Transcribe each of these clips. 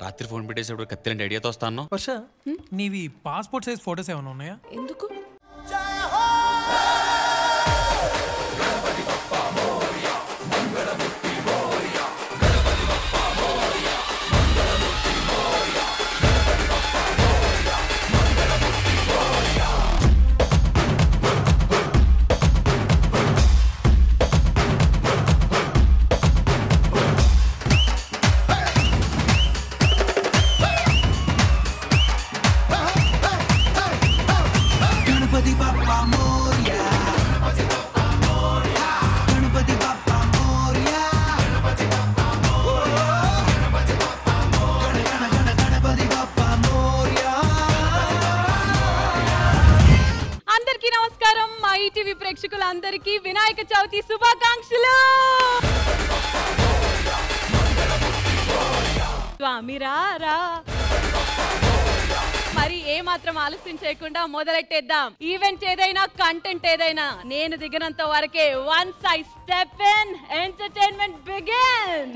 రాత్రి ఫోన్ పెట్టేసేప్పుడు కత్తిలాంటి ఐడియాతో వస్తాను వర్ష నీవి పాస్పోర్ట్ సైజ్ ఫోటోస్ ఏమైనా ఉన్నాయా ఎందుకు गणपती बाप्पा मोरया गणपती बाप्पा मोरया गण गण गण गणपती बाप्पा मोरया అందరికీ నమస్కారం మా ఈటీవీ ప్రేక్షకులందరికీ వినాయక చవితి శుభాకాంక్షలు స్వామి రా మరి ఏ మాత్రం ఆలస్యం చేయకుండా మొదలెట్టేద్దాం ఈవెంట్ ఏదైనా కంటెంట్ ఏదైనా నేను దిగినంత వరకే వన్ సై step in entertainment begin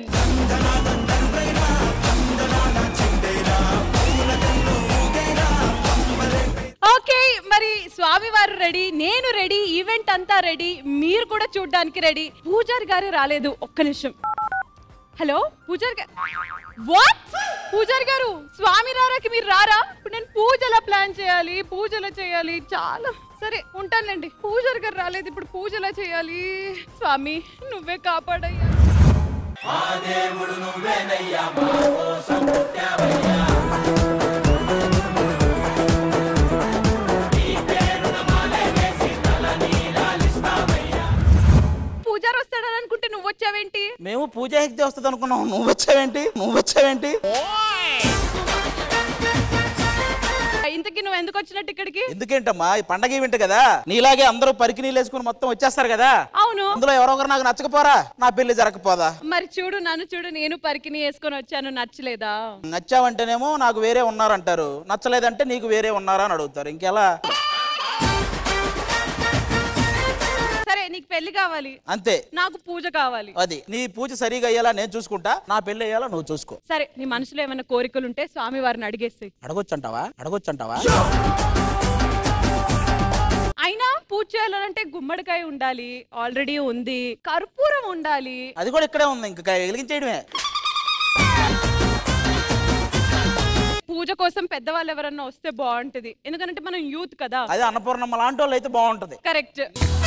okay మరి స్వామి వారు రెడీ నేను రెడీ ఈవెంట్ అంతా రెడీ మీరు కూడా చూడడానికి రెడీ పూజారి గారు రాలేదు ఒక్క నిమిషం హలో పూజారి గారు వాట్ పూజారి గారు స్వామి రారాకి మీరు రారా ఇప్పుడు నేను పూజలా ప్లాన్ చేయాలి పూజలా చేయాలి చాలా సరే ఉంటానండి పూజారి గారు రాలేదు ఇప్పుడు పూజలా చేయాలి స్వామి నువ్వే కాపాడయ్యా పూజారి వస్తాడని అనుకుంటే నువ్వు వచ్చావేంటి మేము పూజా హెగ్దే వస్తుంది అనుకున్నాం నువ్వు వచ్చావేంటి నువ్వు వచ్చావేంటి ఇంతకీ నువ్వు ఎందుకు వచ్చినట్టు ఇక్కడికి ఎందుకేంటమ్మా ఈ పండగ ఈవెంట్ కదా నీలాగే అందరూ పరికి నీళ్ళు వేసుకుని మొత్తం వచ్చేస్తారు కదా అవును అందులో ఎవరో ఒకరు నాకు నచ్చకపోరా నా పెళ్లి జరగకపోదా మరి చూడు నన్ను చూడు నేను పరికిని వేసుకొని వచ్చాను నచ్చలేదా నచ్చావంటేనేమో నాకు వేరే ఉన్నారంటారు నచ్చలేదంటే నీకు వేరే ఉన్నారా అని అడుగుతారు ఇంకెలా సరే నీకు పెళ్లి కావాలి అంతే నాకు పూజ కావాలి అది నీ పూజ సరిగా అయ్యేలా నేను చూసుకుంటా నా పెళ్లి అయ్యేలా నువ్వు చూసుకో సరే నీ మనసులో ఏమైనా కోరికలు ఉంటే స్వామి వారిని అడిగేస్తాయి అడగొచ్చంటావా అడగొచ్చంటావా అయినా పూజ చేయాలంటే గుమ్మడికాయ ఉండాలి ఆల్రెడీ ఉంది కర్పూరం ఉండాలి అది కూడా ఇక్కడే ఉంది ఇంకా వెలిగించేయడమే పూజ కోసం పెద్దవాళ్ళు ఎవరన్నా వస్తే బాగుంటది ఎందుకంటే మనం యూత్ కదా అదే అన్నపూర్ణమ్మ లాంటి వాళ్ళు అయితే బాగుంటది కరెక్ట్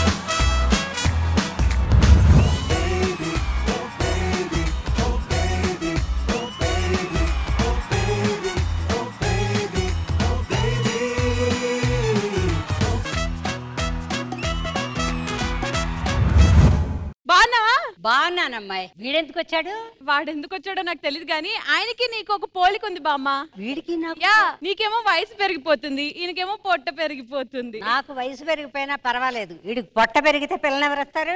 బాగున్నావా బాగున్నానమ్మాయి వీడెందుకు వచ్చాడు వాడు ఎందుకు వచ్చాడో నాకు తెలియదు కానీ ఆయనకి నీకు ఒక పోలిక ఉంది బామ్మ వీడికి నాకు యా నీకేమో వయసు పెరిగిపోతుంది ఈయనకేమో పొట్ట పెరిగిపోతుంది నాకు వయసు పెరిగిపోయినా పర్వాలేదు వీడికి పొట్ట పెరిగితే పిల్లలు ఎవరు వస్తారు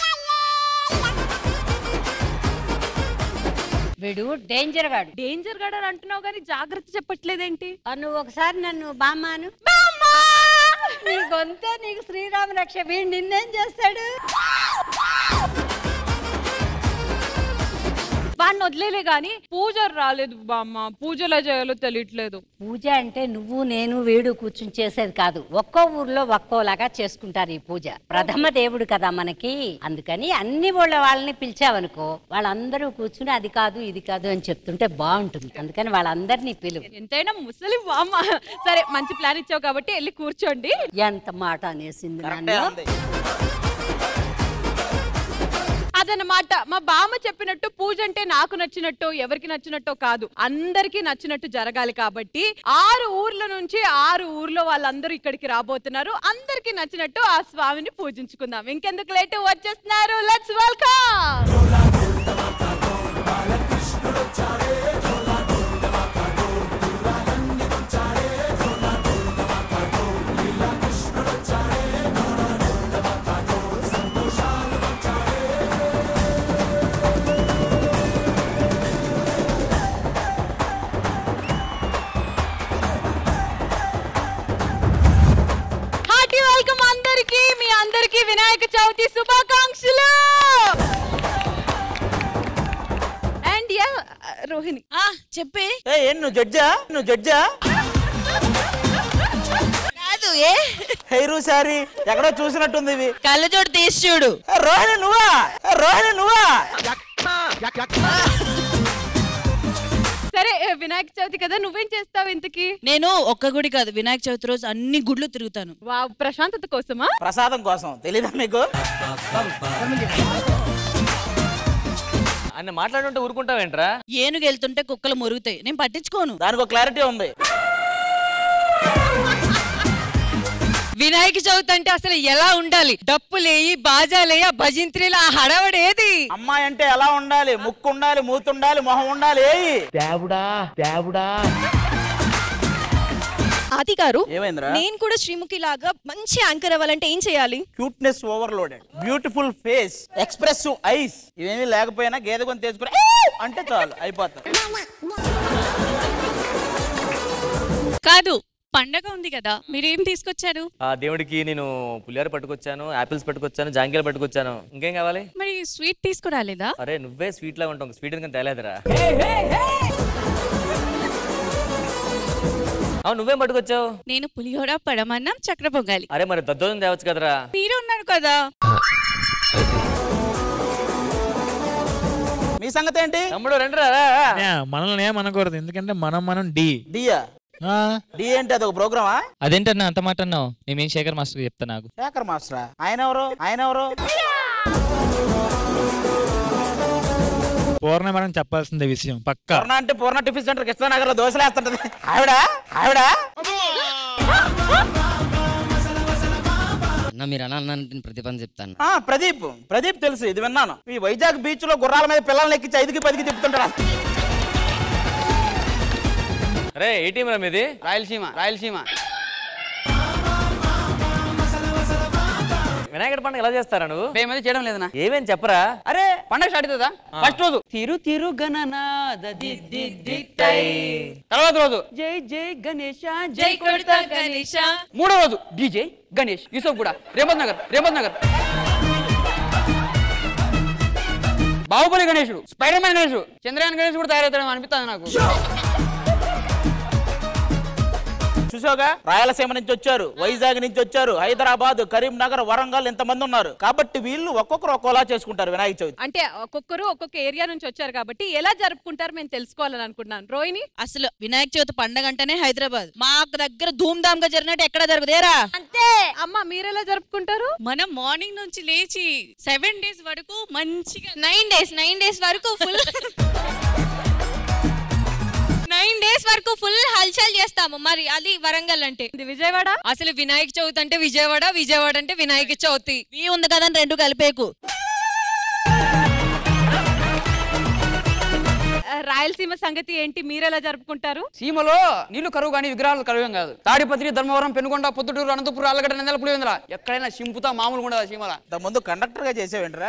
వీడు డేంజర్ గాడు డేంజర్ గడ అని అంటున్నావు కానీ జాగ్రత్త చెప్పట్లేదేంటి ఆ, నువ్వు ఒకసారి నన్ను బామ్మాను బామ్మా! నీ గొంతే నీకు శ్రీరామ రక్ష వీడు నిన్నేం చేస్తాడు వాడిని వదిలేలే గాని పూజ రాలేదు బామ్మ పూజలో చేయాలో తెలియట్లేదు పూజ అంటే నువ్వు నేను వీడు కూర్చుని చేసేది కాదు ఒక్కో ఊర్లో ఒక్కోలాగా చేసుకుంటారు ఈ పూజ ప్రథమ దేవుడు కదా మనకి అందుకని అన్ని ఊళ్ళ వాళ్ళని పిలిచావనుకో వాళ్ళందరూ కూర్చుని అది కాదు ఇది కాదు అని చెప్తుంటే బాగుంటుంది అందుకని వాళ్ళందరినీ పిలువు ఎంతైనా ముసలి బామ్మ సరే మంచి ప్లాన్ ఇచ్చావు కాబట్టి వెళ్ళి కూర్చోండి ఎంత మాట అనేసింది కరెక్టే నన్ను ఉంది అదనమాట మా బామ్మ చెప్పినట్టు పూజ అంటే నాకు నచ్చినట్టు ఎవరికి నచ్చినట్టో కాదు అందరికీ నచ్చినట్టు జరగాలి కాబట్టి ఆరు ఊర్ల నుంచి ఆరు ఊర్లో వాళ్ళందరూ ఇక్కడికి రాబోతున్నారు అందరికీ నచ్చినట్టు ఆ స్వామిని పూజించుకుందాం ఇంకెందుకు లేటు వచ్చేస్తున్నారు లెట్స్ వెల్కమ్ హార్టీ వెల్కమ్ అందరికి మీ అందరికి వినాయక చవితి శుభాకాంక్షలు అండ్ యా రోహిణి ఆ చెప్పే ఏ ఏం నువ్వు జడ్జా నువ్వు జడ్జా కాదు ఏ హెయిరు శారీ ఎక్కడో చూసినట్టుంది ఇవి కళ్ళజోడు తీసి చూడు ఏ, రోహిణి నువ్వా ఏ, రోహిణి నువ్వా సరే ఏ, వినాయక చవితి కదా నువ్వేం చేస్తావు ఇంతకి నేను ఒక్క గుడి కాదు వినాయక చవితి రోజు అన్ని గుడ్లు తిరుగుతాను వా ప్రశాంతత కోసమా ప్రసాదం కోసం తెలీదా మీకు ఆయన మాట్లాడుంటే ఊరుకుంటావేంట్రా ఏనుగు వెళ్తుంటే కుక్కలు మురుగుతాయి నేను పట్టించుకోను దానికి ఒక క్లారిటీ ఉంది వినాయక చవితి అంటే అసలు ఎలా ఉండాలి డప్పులేయి బాజాలేయి ఆ భజింత్రీలు ఆ హడావడి ఏది అమ్మాయి అంటే ఎలా ఉండాలి ముక్కు ఉండాలి మూతి ఉండాలి మొహం ఉండాలి ఏయి ఆది గారు ఏమైందిరా నేను కూడా శ్రీముఖి లాగా మంచి యాంకర్ అవ్వాలంటే ఏం చేయాలి cuteness overloaded beautiful face expressive eyes ఇవేమీ లేకపోయినా గేదె కొని తెచ్చుకుని అంటే చాలు అయిపోతుంది కాదు పండగ ఉంది కదా మీరేం తీసుకొచ్చారు ఆ దేవుడికి నేను పులిహార పట్టుకొచ్చాను ఆపిల్స్ పట్టుకొచ్చాను జాంకాయలు పట్టుకొచ్చాను ఇంకేం కావాలి మరి స్వీట్ తీసుకురాలేదా అరే నువ్వే స్వీట్ లాగా ఉంటావు స్వీట్ ఇంకా తేలేదురా అవును నువ్వేం పట్టుకొచ్చావు నేను పులిహోర పడమన్నం చక్ర పొంగాలి అరే మరి దద్దోజనం తేవచ్చు కదరా మీరు ఉన్నారు కదా మీ సంగతి ఏంటి తమ్ముడు రండిరా రా, రా. మనల్ని ఏమనకూడదు ఎందుకంటే మనం మనం డి డియా డి ఏంటి అదొక ప్రోగ్రామా అదేంటన్నా అంత మాట అన్నావు నేనేం శేఖర్ మాస్టర్ చెప్తా నాకు శేఖర్ మాస్టరా ఆయన ఎవరు ఆయన ఎవరు పూర్ణ మేడం చెప్పాల్సిందే విషయం పక్క పూర్ణ అంటే పూర్ణ టిఫిన్ సెంటర్ కృష్ణానగర్ లో దోశలు వేస్తుంటది ఆవిడ ఆవిడ అన్న మీరు అన్న ప్రతిపని చెప్తాను ఆ ప్రదీప్ ప్రదీప్ తెలుసు ఇది విన్నాను ఈ వైజాగ్ బీచ్ లో గుర్రాల మీద పిల్లల్ని ఎక్కించి ఐదుకి పదికి తిప్పుతుంటాడు అరే ఏ టీం రా మీది రాయలసీమ రాయలసీమ వినాయకుడి పండుగ ఎలా చేస్తారా నువ్వు మేమేది చేయడం లేదనా ఏమేం చెప్పరా అరే పండగ స్టార్ట్ అవుతుందా ఫస్ట్ రోజు తిరు తిరు గణనాద ది ది ది తై. తర్వాత రోజు జై జై గణేష జై కొడతా గణేష మూడో రోజు డీజే గణేష్ యూసఫ్ కూడా రేపత్ నగర్ రేపత్ నగర్ బాహుబలి గణేశుడు స్పైడర్ మ్యాన్ గణేశుడు చంద్రయాన్ గణేష్ కూడా తయారవుతాడు అనిపిస్తుంది నాకు చూసావుగా రాయలసీమ నుంచి వచ్చారు వైజాగ్ నుంచి వచ్చారు హైదరాబాద్ కరీంనగర్ వరంగల్ ఇంతమంది ఉన్నారు కాబట్టి వీళ్ళు ఒక్కొక్కరు ఒక్కోలా చేసుకుంటారు వినాయక చవితి అంటే ఒక్కొక్కరు ఒక్కొక్క ఏరియా నుంచి వచ్చారు కాబట్టి ఎలా జరుపుకుంటారు మేము తెలుసుకోవాలని అనుకుంటున్నాను రోహిణి అసలు వినాయక చవితి పండగ అంటేనే హైదరాబాద్ మాకు దగ్గర ధూమ్ ధామ్ గా జరిగినట్టు ఎక్కడ జరుగుదేరా అంతే అమ్మ మీరెలా జరుపుకుంటారు మనం మార్నింగ్ నుంచి లేచి సెవెన్ డేస్ వరకు మంచిగా నైన్ డేస్ నైన్ డేస్ వరకు ఫుల్ నైన్ డేస్ వరకు ఫుల్ హల్చల్ చేస్తాము మరి అది వరంగల్ అంటే ఇది విజయవాడ అసలు వినాయక చవితి అంటే విజయవాడ విజయవాడ అంటే వినాయక చవితి వీ ఉంది కదా అని రెండు కలిపేకు ఆ, రాయలసీమ సంగతి ఏంటి మీరెలా జరుపుకుంటారు సీమలో నీళ్లు కరువు కానీ విగ్రహాలు కరువు ఏం కాదు తాడిపత్రి ధర్మవరం పెనుగొండ పొద్దుటూరు అనంతపురం అల్లగడ్డ నందల పులివెందుల ఎక్కడైనా సింపుతా మామూలుగా ఉండదు సీమల ముందు కండక్టర్ గా చేసేవేంట్రా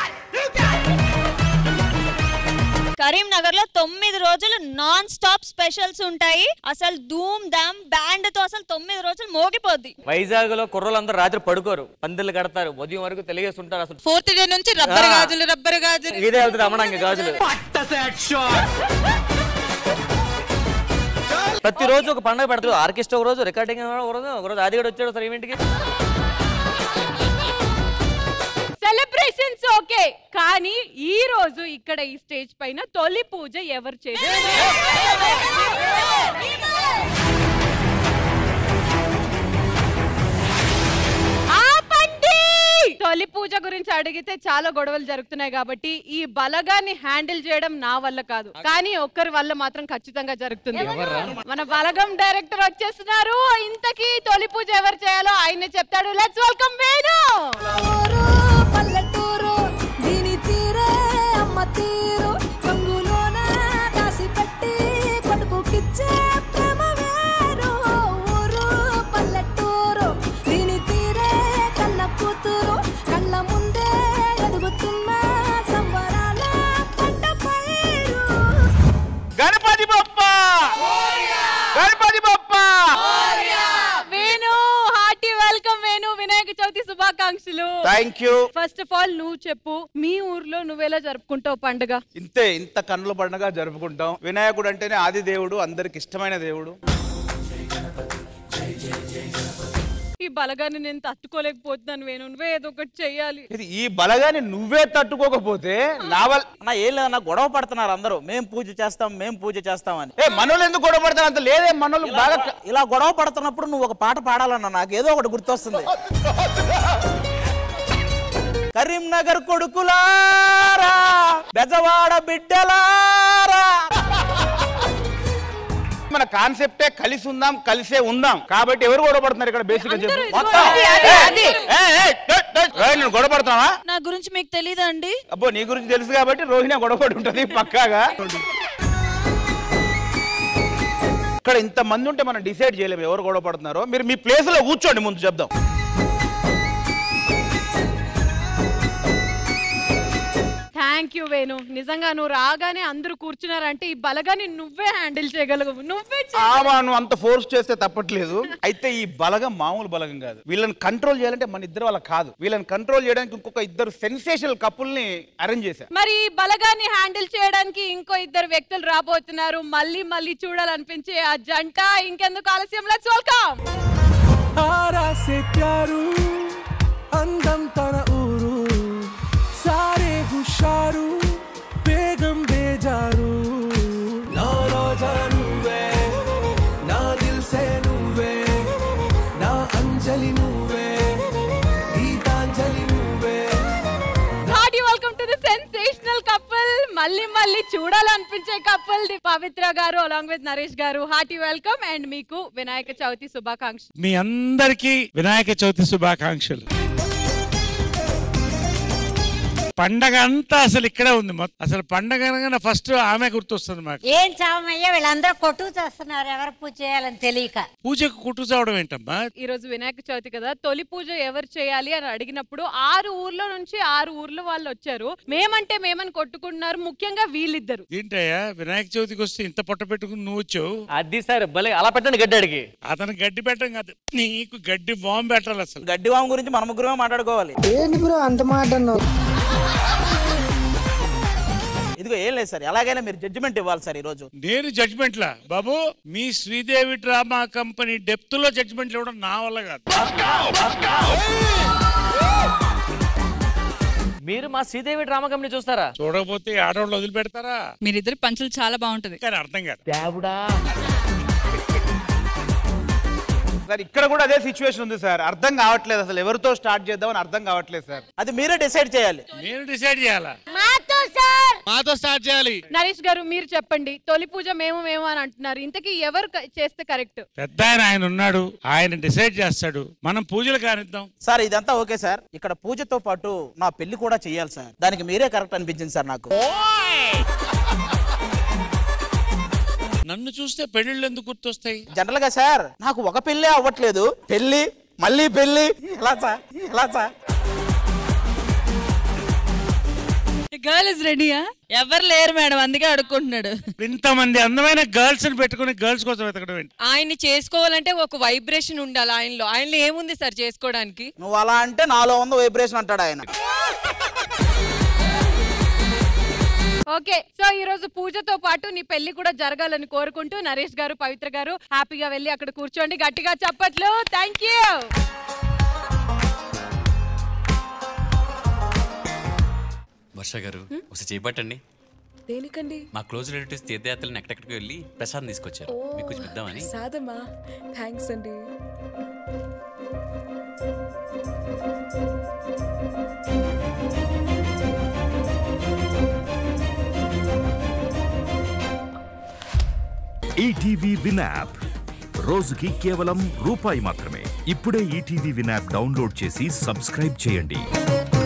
కరీంనగర్ లో తొమ్మిది రోజులు నాన్ స్టాప్ స్పెషల్స్ ఉంటాయి అసలు ధూమ్ ధామ్ బ్యాండ్ తో అసలు తొమ్మిది రోజులు మోగిపోద్ది వైజాగ్ లో కుర్రోళ్ళందరూ రాత్రి పడుకోరు పందిళ్ళు కడతారు ఉదయం వరకు తెలియజేస్తుంటారు అసలు ఫోర్త్ డే నుంచి రబ్బర్ ఆ. గాజులు రబ్బర్ గాజులు ఇదే వెళ్తుంది అమ్మడానికి గాజులు ప్రతిరోజు ఒక పండుగ పెడతారు ఆర్కెస్ట్రా ఒక రోజు రికార్డింగ్ ఒక రోజు ఒక రోజు ఆదిగడు వచ్చాడు సార్ ఈవెంట్కి సెలబ్రేషన్స్ ఓకే కానీ ఈ రోజు ఇక్కడ ఈ స్టేజ్ పైన తొలి పూజ ఎవరు చేశారు ఆపండి! తొలి పూజ గురించి అడిగితే చాలా గొడవలు జరుగుతున్నాయి కాబట్టి ఈ బలగాన్ని హ్యాండిల్ చేయడం నా వల్ల కాదు కానీ ఒక్కరి వల్ల మాత్రం ఖచ్చితంగా జరుగుతుంది మన బలగం డైరెక్టర్ వచ్చేస్తున్నారు ఇంతకీ తొలి పూజ ఎవరు చేయాలో ఆయన చెప్తాడు లెట్స్ వెల్కమ్ వేణు పల్లెటూరు దీని తీరే అమ్మ తీరు రంగులోన దాసి పెట్టి కొడుకుకిచ్చే ప్రేమ వేరు ఊరు పల్లెటూరు దీని తీరే కన్న కూతురు కళ్ళ ముందే ఎదుగుతున్న సంబరాల పంట పైరు గణపతి బప్ప గణపతి బప్ప వేణు హార్టీ వెల్కమ్ వేణు వినాయక చవితి శుభాకాంక్షలు శుభాకాంక్షలు Thank you. First of all నువ్వు చెప్పు మీ ఊర్లో నువ్వెలా జరుపుకుంటావు పండుగ ఇంతే ఇంత కన్నుల పండుగ జరుపుకుంటాం వినాయకుడు అంటేనే ఆది దేవుడు అందరికి ఇష్టమైన దేవుడు ఈ బలగాన్ని నేను తట్టుకోలేకపోతున్నాను వేణు నువ్వే ఏదో ఒకటి చెయ్యాలి ఇది ఈ బలగాని నువ్వే తట్టుకోకపోతే నా వల్ల అన్న ఏం లేదన్న గొడవ పడుతున్నారు అందరూ మేం పూజ చేస్తాం మేం పూజ చేస్తామని ఏ మనోళ్ళు ఎందుకు గొడవ పడతారు అంత లేదే మనోళ్ళు ఇలా బాగా గొ- ఇలా గొడవ పడుతున్నప్పుడు నువ్వు ఒక పాట పాడాలన్న నాకు ఏదో ఒకటి గుర్తొస్తుంది కరీంనగర్ కొడుకులారా బెజవాడ బిడ్డలారా మన కాన్సెప్టే కలిసి ఉందాం కలిసే ఉందాం కాబట్టి ఎవరు గొడవ పడుతున్నారు ఇక్కడ బేసిక్ చెప్పు ఇదిగో మొత్తం. అది, అది, ఏయ్, అది. ఏయ్, ఏయ్, ఏయ్, ఏయ్, ఏయ్, నేను గొడవ పడుతున్నావా నా గురించి మీకు తెలీదా అండి అబ్బో నీ గురించి తెలుసు కాబట్టి రోహిణి గొడవ పడి ఉంటుంది పక్కాగా ఇక్కడ ఇంత మంది ఉంటే మనం డిసైడ్ చేయలేము ఎవరు గొడవ పడుతున్నారో మీరు మీ ప్లేస్ లో కూర్చోండి ముందు చెప్దాం థ్యాంక్ యూ వేణు నిజంగా నువ్వు రాగానే అందరూ కూర్చున్నారంటే ఈ బలగాన్ని నువ్వే హ్యాండిల్ చేయగలవు నువ్వే చెయ్యి. ఆమా నువ్వు అంత ఫోర్స్ చేస్తే తప్పట్లేదు అయితే ఈ బలగం మామూలు బలగం కాదు వీళ్ళని కంట్రోల్ చేయాలంటే మన ఇద్దరు వాళ్ళ కాదు వీళ్ళని కంట్రోల్ చేయడానికి ఇంకొక ఇద్దరు సెన్సేషనల్ కపుల్ని అరేంజ్ చేశా మరి ఈ బలగాన్ని హ్యాండిల్ చేయడానికి ఇంకో ఇద్దరు వ్యక్తులు రాబోతున్నారు మళ్ళీ మళ్ళీ చూడాలనిపించే ఆ జంట ఇంకెందుకు ఆలస్యం లెట్స్ వెల్కమ్ ఆరా से प्यारू అందం తన ఊరు సారే హుషారు బేగం బేజారు నా రోజా నువ్వే నా దిల్ సే నువ్వే నా అంజలి నువ్వే గీతాంజలి నువ్వే hearty welcome to the sensational couple మళ్ళీ మళ్ళీ చూడాలనిపించే కపుల్ ది పవిత్ర గారు అలాంగ్ విత్ నరేష్ గారు హార్టీ వెల్కమ్ అండ్ మీకు వినాయక చవితి శుభాకాంక్షలు మీ అందరికీ వినాయక చవితి శుభాకాంక్షలు పండగ అంతా అసలు ఇక్కడే ఉంది మొత్తం అసలు పండగ అనగానే ఫస్ట్ ఆమె గుర్తొస్తుంది మాకు ఏం చావమయ్యా వీళ్ళందరూ కొట్టు చేస్తున్నారు ఎవరు పూజ చేయాలని తెలియక పూజకు కుట్టు చావడం ఏంటమ్మా ఈ రోజు వినాయక చవితి కదా తొలి పూజ ఎవరు చేయాలి అని అడిగినప్పుడు ఆరు ఊర్లో నుంచి ఆరు ఊర్ల వాళ్ళు వచ్చారు మేమంటే మేమని కొట్టుకుంటున్నారు ముఖ్యంగా వీళ్ళిద్దరు ఏంటయ్యా వినాయక చవితికి వస్తే ఇంత పొట్ట పెట్టుకుని నువ్వు వచ్చావు అది సార్ భలే అలా పెట్టండి గడ్డాడికి అతను గడ్డి పెట్టడం కాదు నీకు గడ్డి బాంబు పెట్టాలి అసలు గడ్డి వాము గురించి మన ముగ్గురమే మాట్లాడుకోవాలి ఏంటి బ్రో అంత మాట అన్నావు ఇదిగో ఏం లేదు సార్ ఎలాగైనా మీరు జడ్జిమెంట్ ఇవ్వాలి సార్ ఈ రోజు నేను జడ్జిమెంట్ లా బాబు మీ శ్రీదేవి డ్రామా కంపెనీ డెప్త్ లో జడ్జిమెంట్ ఇవ్వడం నా వల్ల కాదు మీరు మా శ్రీదేవి డ్రామా కంపెనీ చూస్తారా చూడకపోతే ఆడవాళ్ళు వదిలిపెడతారా మీరిద్దరి పంచులు చాలా బాగుంటది కానీ అర్థం కాదు దేవుడా సార్ ఇక్కడ కూడా అదే సిచ్యువేషన్ ఉంది సార్ అర్థం కావట్లేదు అసలు ఎవరితో స్టార్ట్ చేద్దామని అర్థం కావట్లేదు సార్ అది మీరే డిసైడ్ చేయాలి నేను డిసైడ్ చేయాలా మాతో సార్ మాతో స్టార్ట్ చేయాలి నరేష్ గారు మీరు చెప్పండి తొలి పూజ మేము మేము అని అంటున్నారు ఇంతకీ ఎవరు క- చేస్తే కరెక్ట్ పెద్ద ఆయన ఆయన ఉన్నాడు ఆయన డిసైడ్ చేస్తాడు మనం పూజలు కానిద్దాం సార్ ఇదంతా ఓకే సార్ ఇక్కడ పూజతో పాటు నా పెళ్లి కూడా చేయాలి సార్ దానికి మీరే కరెక్ట్ అనిపించింది సార్ నాకు నన్ను చూస్తే పెళ్ళిళ్ళు ఎందుకు గుర్తొస్తాయి జనరల్ గా సార్ నాకు ఒక పెళ్ళే అవ్వట్లేదు పెళ్లి మళ్ళీ పెళ్లి ఎలా సార్ ఎలా సార్ గర్ల్ ఇస్ రెడీయా ఎవరు లేరు మేడం అందుకే అడుక్కుంటున్నాడు ఇంతమంది అందమైన గర్ల్స్ ని పెట్టుకుని గర్ల్స్ కోసం వెతకడం ఏంటి ఆయన్ని చేసుకోవాలంటే ఒక వైబ్రేషన్ ఉండాలి ఆయనలో ఆయనలో ఏముంది సార్ చేసుకోవడానికి నువ్వు అలా అంటే నాలో ఉంది వైబ్రేషన్ అంటాడు ఆయన ఓకే సో ఈ రోజు పూజతో పాటు నీ పెళ్లి కూడా జరగాలని కోరుకుంటూ నరేష్ గారు పవిత్ర గారు హ్యాపీగా వెళ్ళి అక్కడ కూర్చోండి గట్టిగా చప్పట్లు థ్యాంక్ యూ వర్ష గారు ఒకసారి చేపట్టండి దేనికండి మా క్లోజ్ రిలేటివ్స్ తీర్థయాత్రలను ఎక్కడెక్కడికి వెళ్ళి ప్రసాదం తీసుకొచ్చారు మీకు కొంచెం ఇద్దామని సాదమ్మా థ్యాంక్స్ అండి ఈటీవీ విన్ యాప్ రోజుకి కేవలం రూపాయి మాత్రమే ఇప్పుడే ఈటీవీ విన్ యాప్ డౌన్లోడ్ చేసి సబ్స్క్రైబ్ చేయండి